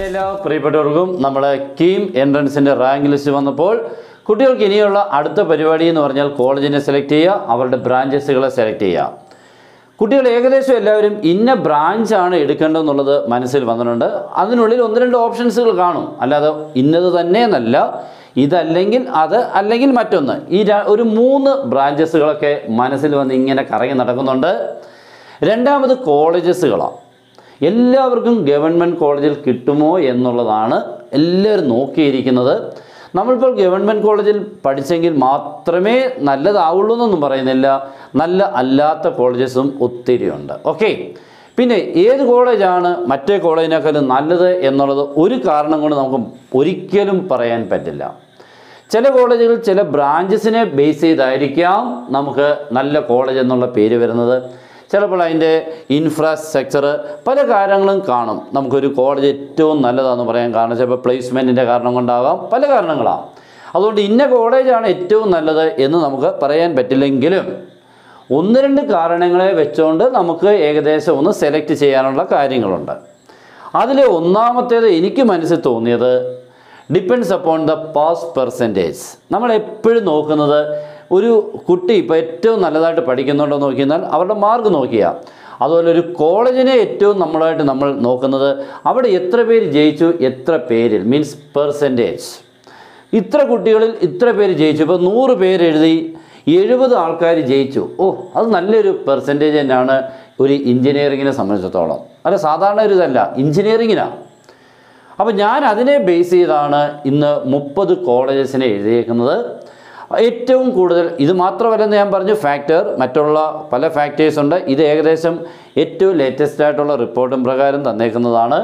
എല്ലാ പ്രിയപ്പെട്ടവർക്കും നമ്മുടെ കീം എൻട്രൻസിൻ്റെ റാങ്ക് ലിസ്റ്റ് വന്നപ്പോൾ കുട്ടികൾക്ക് ഇനിയുള്ള അടുത്ത പരിപാടി എന്ന് പറഞ്ഞാൽ കോളേജിനെ സെലക്ട് ചെയ്യുക അവരുടെ ബ്രാഞ്ചസുകളെ സെലക്ട് ചെയ്യുക കുട്ടികൾ ഏകദേശം എല്ലാവരും ഇന്ന ബ്രാഞ്ചാണ് എടുക്കേണ്ടതെന്നുള്ളത് മനസ്സിൽ വന്നിട്ടുണ്ട് അതിനുള്ളിൽ ഒന്ന് രണ്ട് ഓപ്ഷൻസുകൾ കാണും അല്ലാതെ ഇന്നത് തന്നെ എന്നല്ല ഇതല്ലെങ്കിൽ അത് അല്ലെങ്കിൽ മറ്റൊന്ന് ഈ ര- ഒരു മൂന്ന് ബ്രാഞ്ചസുകളൊക്കെ മനസ്സിൽ വന്ന് ഇങ്ങനെ കറങ്ങി നടക്കുന്നുണ്ട് രണ്ടാമത് കോളേജസുകളാണ് എല്ലാവർക്കും ഗവൺമെൻറ് കോളേജിൽ കിട്ടുമോ എന്നുള്ളതാണ് എല്ലാവരും നോക്കിയിരിക്കുന്നത് നമ്മളിപ്പോൾ ഗവൺമെൻറ് കോളേജിൽ പഠിച്ചെങ്കിൽ മാത്രമേ നല്ലതാവുള്ളൂ എന്നൊന്നും പറയുന്നില്ല നല്ല അല്ലാത്ത കോളേജസും ഒത്തിരിയുണ്ട് ഓക്കെ പിന്നെ ഏത് കോളേജാണ് മറ്റേ കോളേജിനേക്കാളും നല്ലത് എന്നുള്ളത് ഒരു കാരണം കൊണ്ട് നമുക്ക് ഒരിക്കലും പറയാൻ പറ്റില്ല ചില കോളേജുകൾ ചില ബ്രാഞ്ചസിനെ ബേസ് ചെയ്തായിരിക്കാം നമുക്ക് നല്ല കോളേജ് എന്നുള്ള പേര് വരുന്നത് ചിലപ്പോൾ അതിൻ്റെ ഇൻഫ്രാസ്ട്രക്ചർ പല കാര്യങ്ങളും കാണും നമുക്കൊരു കോളേജ് ഏറ്റവും നല്ലതാണെന്ന് പറയാൻ കാരണം ചിലപ്പോൾ പ്ലേസ്മെൻറ്റിൻ്റെ കാരണം കൊണ്ടാകാം പല കാരണങ്ങളാണ് അതുകൊണ്ട് ഇന്ന കോളേജാണ് ഏറ്റവും നല്ലത് എന്ന് നമുക്ക് പറയാൻ പറ്റില്ലെങ്കിലും ഒന്ന് രണ്ട് കാരണങ്ങളെ വെച്ചുകൊണ്ട് നമുക്ക് ഏകദേശം ഒന്ന് സെലക്ട് ചെയ്യാനുള്ള കാര്യങ്ങളുണ്ട് അതിൽ ഒന്നാമത്തേത് എനിക്ക് മനസ്സിൽ തോന്നിയത് depends upon the pass percentage നമ്മൾ എപ്പോഴും നോക്കുന്നത് ഒരു കുട്ടി ഇപ്പോൾ ഏറ്റവും നല്ലതായിട്ട് പഠിക്കുന്നുണ്ടോ എന്ന് നോക്കിയാൽ അവരുടെ മാർക്ക് നോക്കിയാൽ അതുപോലെ ഒരു കോളേജിനെ ഏറ്റവും നമ്മളായിട്ട് നമ്മൾ നോക്കുന്നത് അവിടെ എത്ര പേര് ജയിച്ചു എത്ര പേരിൽ മീൻസ് പെർസെൻറ്റേജ് ഇത്ര കുട്ടികളിൽ ഇത്ര പേര് ജയിച്ചു ഇപ്പോൾ നൂറ് പേര് എഴുതി എഴുപത് ആൾക്കാർ ജയിച്ചു ഓ അത് നല്ലൊരു പെർസെൻറ്റേജ് തന്നെയാണ് ഒരു എഞ്ചിനീയറിങ്ങിനെ സംബന്ധിച്ചിടത്തോളം അല്ല സാധാരണ ഒരു ഇതല്ല എഞ്ചിനീയറിങ്ങിനാണ് അപ്പോൾ ഞാൻ അതിനെ ബേസ് ചെയ്താണ് ഇന്ന് മുപ്പത് കോളേജസിനെ എഴുതിയേക്കുന്നത് ഏറ്റവും കൂടുതൽ ഇത് മാത്രമല്ലെന്ന് ഞാൻ പറഞ്ഞു ഫാക്ടർ മറ്റുള്ള പല ഫാക്ടേഴ്സ് ഉണ്ട് ഇത് ഏകദേശം ഏറ്റവും ലേറ്റസ്റ്റ് ആയിട്ടുള്ള റിപ്പോർട്ടും പ്രകാരം തന്നേക്കുന്നതാണ്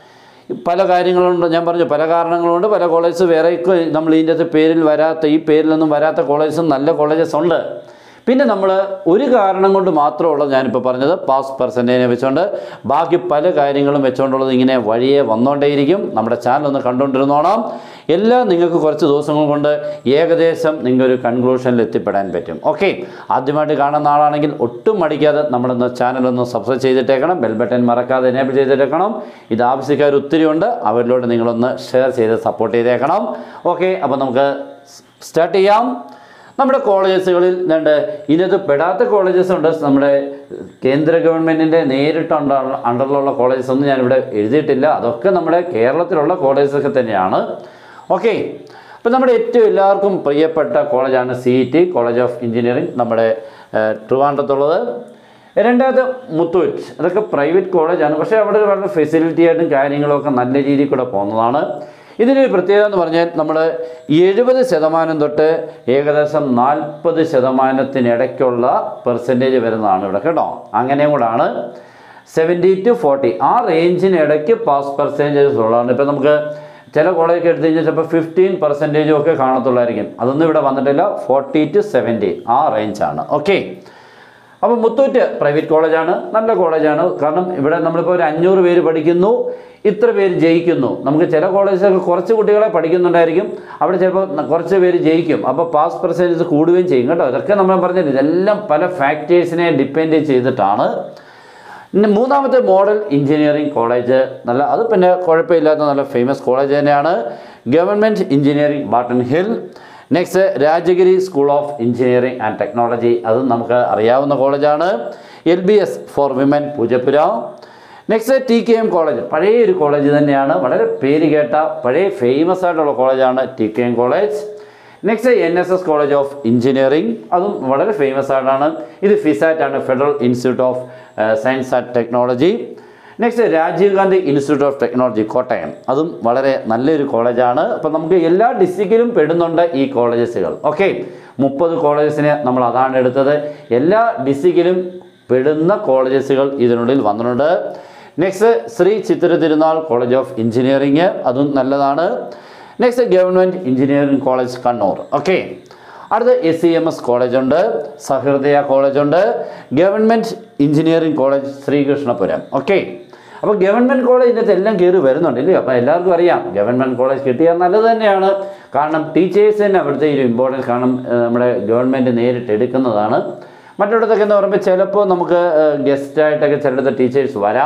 പല കാര്യങ്ങളുണ്ട് ഞാൻ പറഞ്ഞു പല കാരണങ്ങളുണ്ട് പല കോളേജസ് വേറെ നമ്മൾ ഇതിൻ്റെ അകത്ത് പേരിൽ വരാത്ത ഈ പേരിലൊന്നും വരാത്ത കോളേജസും നല്ല കോളേജസ് ഉണ്ട് പിന്നെ നമ്മൾ ഒരു കാരണം കൊണ്ട് മാത്രമുള്ളത് ഞാനിപ്പോൾ പറഞ്ഞത് പാസ് പെർസെൻറ്റേജിനെ വെച്ചുകൊണ്ട് ബാക്കി പല കാര്യങ്ങളും വെച്ചുകൊണ്ടുള്ളത് ഇങ്ങനെ വഴിയെ വന്നുകൊണ്ടേയിരിക്കും നമ്മുടെ ചാനൽ ഒന്ന് കണ്ടുകൊണ്ടിരുന്നോണം എല്ലാം നിങ്ങൾക്ക് കുറച്ച് ദിവസങ്ങൾ കൊണ്ട് ഏകദേശം നിങ്ങൾക്കൊരു കൺക്ലൂഷനിൽ എത്തിപ്പെടാൻ പറ്റും ഓക്കെ ആദ്യമായിട്ട് കാണുന്ന ആളാണെങ്കിൽ ഒട്ടും മടിക്കാതെ നമ്മളൊന്ന് ചാനലൊന്ന് സബ്സ്ക്രൈബ് ചെയ്തിട്ടേക്കണം ബെൽ ബട്ടൺ മറക്കാതെ എനേബിൾ ചെയ്തിട്ടേക്കണം ഇത് ആവശ്യക്കാർ ഒത്തിരി ഉണ്ട് അവരിലൂടെ നിങ്ങളൊന്ന് ഷെയർ ചെയ്ത് സപ്പോർട്ട് ചെയ്തേക്കണം ഓക്കെ അപ്പോൾ നമുക്ക് സ്റ്റാർട്ട് ചെയ്യാം നമ്മുടെ കോളേജസുകളിൽ രണ്ട് ഇതിനകത്ത് പെടാത്ത കോളേജസ് ഉണ്ട് നമ്മുടെ കേന്ദ്ര ഗവൺമെൻറ്റിൻ്റെ നേരിട്ട് അണ്ടർ അണ്ടറിലുള്ള കോളേജസ് ഒന്നും ഞാനിവിടെ എഴുതിയിട്ടില്ല അതൊക്കെ നമ്മുടെ കേരളത്തിലുള്ള കോളേജസൊക്കെ തന്നെയാണ് ഓക്കെ അപ്പോൾ നമ്മുടെ ഏറ്റവും എല്ലാവർക്കും പ്രിയപ്പെട്ട കോളേജാണ് C T college of engineering നമ്മുടെ ഏഹ്, ട്രിവാൻഡ്രത്തുള്ളത് രണ്ടാമത് മുത്തൂറ്റ് അതൊക്കെ പ്രൈവറ്റ് കോളേജാണ് പക്ഷേ അവിടെ വളരെ ഫെസിലിറ്റി ആയിട്ടും കാര്യങ്ങളൊക്കെ നല്ല രീതിയിൽ കൂടെ പോകുന്നതാണ് ഇതിനൊരു പ്രത്യേകത എന്ന് പറഞ്ഞാൽ നമ്മൾ എഴുപത് ശതമാനം തൊട്ട് ഏകദേശം നാൽപ്പത് ശതമാനത്തിനിടയ്ക്കുള്ള പെർസെൻറ്റേജ് വരുന്നതാണ് ഇവിടെ കേട്ടോ അങ്ങനെയും കൂടാണ് സെവൻറ്റി ടു ഫോർട്ടി ആ റേഞ്ചിനിടയ്ക്ക് പാസ് പെർസെൻറ്റേജസ് ഉള്ളതാണ് ഇപ്പോൾ നമുക്ക് ചില കോളേജൊക്കെ എടുത്തു കഴിഞ്ഞാൽ ചിലപ്പോൾ ഫിഫ്റ്റീൻ പെർസെൻറ്റേജും ഒക്കെ കാണത്തുള്ളായിരിക്കും അതൊന്നും ഇവിടെ വന്നിട്ടില്ല ഫോർട്ടി ടു സെവൻറ്റി ആ റേഞ്ചാണ് ഓക്കെ അപ്പോൾ മുത്തൂറ്റ് പ്രൈവറ്റ് കോളേജാണ് നല്ല കോളേജാണ് കാരണം ഇവിടെ നമ്മളിപ്പോൾ ഒരു അഞ്ഞൂറ് പേര് പഠിക്കുന്നു ഇത്ര പേര് ജയിക്കുന്നു നമുക്ക് ചില കോളേജിലൊക്കെ കുറച്ച് കുട്ടികളെ പഠിക്കുന്നുണ്ടായിരിക്കും അവിടെ ചിലപ്പോൾ ന- കുറച്ച് പേര് ജയിക്കും അപ്പോൾ പാസ് പെർസെൻറ്റേജ് കൂടുകയും ചെയ്യും കേട്ടോ ഇതൊക്കെ നമ്മൾ പറഞ്ഞത് ഇതെല്ലാം പല ഫാക്ടേഴ്സിനെ ഡിപ്പെൻഡ് ചെയ്തിട്ടാണ് പിന്നെ മൂന്നാമത്തെ മോഡൽ എഞ്ചിനീയറിംഗ് കോളേജ് നല്ല അത് പിന്നെ കുഴപ്പമില്ലാത്ത നല്ല ഫേമസ് കോളേജ് തന്നെയാണ് government engineering Barton Hill next Rajagiri school of engineering and technology അതും നമുക്ക് അറിയാവുന്ന കോളേജാണ് L B S for women Poojappura next T K M college പഴയ ഒരു കോളേജ് തന്നെയാണ് വളരെ പേര് കേട്ട പഴയ ഫേമസ് ആയിട്ടുള്ള കോളേജാണ് T K M college next N S S college of engineering അതും വളരെ ഫേമസ് ആയിട്ടാണ് ഇത് ഫിസാറ്റ് ആണ് Federal Institute of Science and Technology next Rajiv Gandhi Institute of Technology Kottayam അതും വളരെ നല്ലൊരു കോളേജാണ് അപ്പം നമുക്ക് എല്ലാ ഡിസ്ട്രിക്റ്റിലും പെടുന്നുണ്ട് ഈ കോളേജസുകൾ ഓക്കെ മുപ്പത് കോളേജസിന് നമ്മൾ അതാണ് എടുത്തത് എല്ലാ ഡിസ്ട്രിക്റ്റിലും പെടുന്ന കോളേജസുകൾ ഇതിനുള്ളിൽ വന്നിട്ടുണ്ട് നെക്സ്റ്റ് ശ്രീ ചിത്ര തിരുനാൾ കോളേജ് ഓഫ് എഞ്ചിനീയറിംഗ് അതും നല്ലതാണ് next government engineering college Kannur okay അടുത്ത S C M S college ഉണ്ട് സഹൃദയ കോളേജ് ഉണ്ട് government engineering college Sreekrishnapuram okay അപ്പോൾ ഗവൺമെൻറ് കോളേജ് ഇതിനകത്ത് എല്ലാം കയറി വരുന്നുണ്ട് ഇല്ലയോ അപ്പോൾ എല്ലാവർക്കും അറിയാം ഗവൺമെൻറ് കോളേജ് കിട്ടിയാൽ നല്ലത് തന്നെയാണ് കാരണം ടീച്ചേഴ്സ് തന്നെ അവിടുത്തെ ഒരു ഇമ്പോർട്ടൻസ് കാരണം ഏഹ്, നമ്മുടെ ഗവൺമെൻറ് നേരിട്ട് എടുക്കുന്നതാണ് മറ്റിടത്തൊക്കെ എന്ന് പറയുമ്പോൾ ചിലപ്പോൾ നമുക്ക് ഗസ്റ്റായിട്ടൊക്കെ ചിലയിടത്ത് ടീച്ചേഴ്സ് വരാം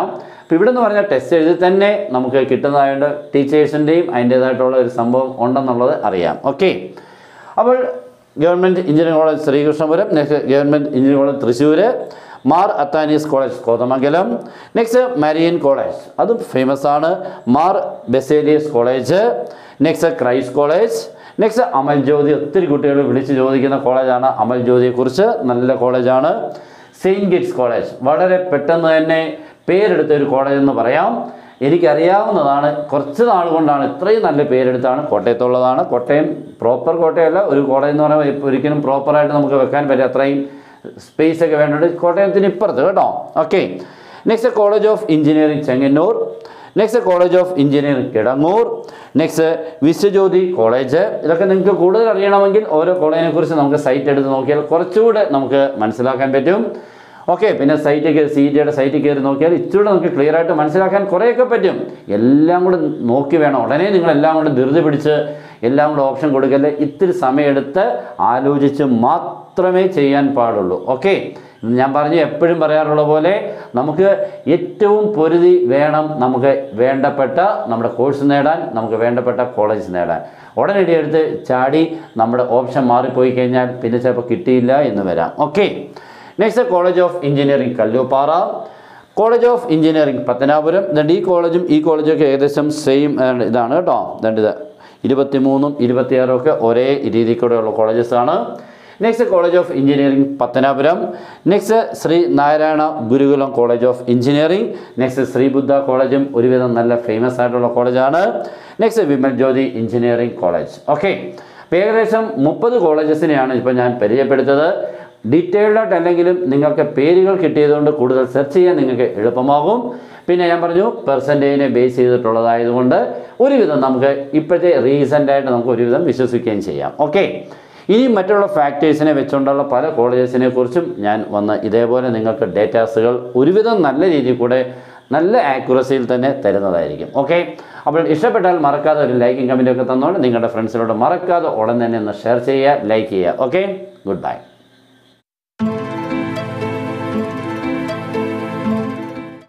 അപ്പോൾ ഇവിടെ എന്ന് പറഞ്ഞാൽ ടെസ്റ്റ് എഴുതി തന്നെ നമുക്ക് കിട്ടുന്നതായതുകൊണ്ട് ടീച്ചേഴ്സിൻ്റെയും അതിൻ്റേതായിട്ടുള്ള ഒരു സംഭവം ഉണ്ടെന്നുള്ളത് അറിയാം ഓക്കെ അപ്പോൾ government engineering college Sreekrishnapuram next government engineering college Thrissur Mar Athanasius college Kothamangalam next Marian college അതും ഫേമസ് ആണ് Mar Baselius college next Christ college next Amal Jyothi ഒത്തിരി കുട്ടികൾ വിളിച്ച് ചോദിക്കുന്ന കോളേജാണ് അമൽ ജ്യോതിയെക്കുറിച്ച് നല്ല കോളേജാണ് സെയിൻറ്റ് ഗിറ്റ്സ് കോളേജ് വളരെ പെട്ടെന്ന് തന്നെ പേരെടുത്ത ഒരു കോളേജ് എന്ന് പറയാം എനിക്കറിയാവുന്നതാണ് കുറച്ച് നാൾ കൊണ്ടാണ് ഇത്രയും നല്ല പേരെടുത്താണ് കോട്ടയത്തുള്ളതാണ് കോട്ടയം പ്രോപ്പർ കോട്ടയമല്ല ഒരു കോളേജ് എന്ന് പറയുമ്പോൾ ഇപ്പം ഒരിക്കലും പ്രോപ്പറായിട്ട് നമുക്ക് വെക്കാൻ പറ്റും അത്രയും സ്പേസ് ഒക്കെ വേണ്ടത് കോട്ടയത്തിന് ഇപ്പുറത്ത് കേട്ടോ okay next college of engineering Chengannur next college of engineering Kidangoor next Viswajyothi college ഇതൊക്കെ നിങ്ങൾക്ക് കൂടുതൽ അറിയണമെങ്കിൽ ഓരോ കോളേജിനെ കുറിച്ച് നമുക്ക് സൈറ്റ് എടുത്ത് നോക്കിയാൽ കുറച്ചുകൂടെ നമുക്ക് മനസ്സിലാക്കാൻ പറ്റും ഓക്കെ പിന്നെ സൈറ്റിൽ കയറി സി ടിയുടെ സൈറ്റിൽ കയറി നോക്കിയാൽ ഇച്ചിരി നമുക്ക് ക്ലിയർ ആയിട്ട് മനസ്സിലാക്കാൻ കുറേയൊക്കെ പറ്റും എല്ലാം കൂടെ നോക്കി വേണം ഉടനെ നിങ്ങൾ എല്ലാം കൂടെ ധൃതി പിടിച്ച് എല്ലാം കൂടെ ഓപ്ഷൻ കൊടുക്കല്ലേ ഇത്തിരി സമയമെടുത്ത് ആലോചിച്ച് മാത്രമേ ചെയ്യാൻ പാടുള്ളൂ ഓക്കെ ഞാൻ പറഞ്ഞു എപ്പോഴും പറയാറുള്ള പോലെ നമുക്ക് ഏറ്റവും പൊരുതി വേണം നമുക്ക് വേണ്ടപ്പെട്ട നമ്മുടെ കോഴ്സ് നേടാൻ നമുക്ക് വേണ്ടപ്പെട്ട കോളേജ് നേടാൻ ഉടനടി എടുത്ത് ചാടി നമ്മുടെ ഓപ്ഷൻ മാറിപ്പോയി കഴിഞ്ഞാൽ പിന്നെ ചിലപ്പോൾ കിട്ടിയില്ല എന്ന് വരാം okay next college of engineering Kallooppara college of engineering Pathanapuram ദണ്ട് ഈ കോളേജും ഈ കോളേജും ഒക്കെ ഏകദേശം സെയിം ഇതാണ് കേട്ടോ ദണ്ട് ഇത് ഇരുപത്തിമൂന്നും ഇരുപത്തിയാറും ഒക്കെ ഒരേ രീതിയിൽ കൂടെയുള്ള കോളേജസ് ആണ് next college of engineering Pathanapuram next Sree Narayana Gurukulam college of engineering next Sree Buddha കോളേജും ഒരുവിധം നല്ല ഫേമസ് ആയിട്ടുള്ള കോളേജാണ് next Vimal Jyothi engineering college okay അപ്പോൾ ഏകദേശം മുപ്പത് കോളേജസിനെയാണ് ഇപ്പോൾ ഞാൻ പരിചയപ്പെടുത്തത് ഡീറ്റെയിൽഡ് ആയിട്ട് അല്ലെങ്കിലും നിങ്ങൾക്ക് പേരുകൾ കിട്ടിയതുകൊണ്ട് കൂടുതൽ സെർച്ച് ചെയ്യാൻ നിങ്ങൾക്ക് എളുപ്പമാകും പിന്നെ ഞാൻ പറഞ്ഞു പെർസെൻറ്റേജിനെ ബേസ് ചെയ്തിട്ടുള്ളതായതുകൊണ്ട് ഒരുവിധം നമുക്ക് ഇപ്പോഴത്തെ റീസെൻ്റ് ആയിട്ട് നമുക്ക് ഒരുവിധം വിശ്വസിക്കുകയും ചെയ്യാം ഓക്കെ ഇനി മറ്റുള്ള ഫാക്ടേഴ്സിനെ വെച്ചുകൊണ്ടുള്ള പല കോളേജസിനെ കുറിച്ചും ഞാൻ വന്ന് ഇതേപോലെ നിങ്ങൾക്ക് ഡേറ്റാസുകൾ ഒരുവിധം നല്ല രീതിയിൽ കൂടെ നല്ല ആക്യുറസിയിൽ തന്നെ തരുന്നതായിരിക്കും ഓക്കെ അപ്പോൾ ഇഷ്ടപ്പെട്ടാൽ മറക്കാതെ ഒരു ലൈക്കും കമൻറ്റും ഒക്കെ തന്നോണ്ട് നിങ്ങളുടെ ഫ്രണ്ട്സിനോട് മറക്കാതെ ഉടൻ തന്നെ ഒന്ന് ഷെയർ ചെയ്യുക ലൈക്ക് ചെയ്യുക ഓക്കെ ഗുഡ് ബൈ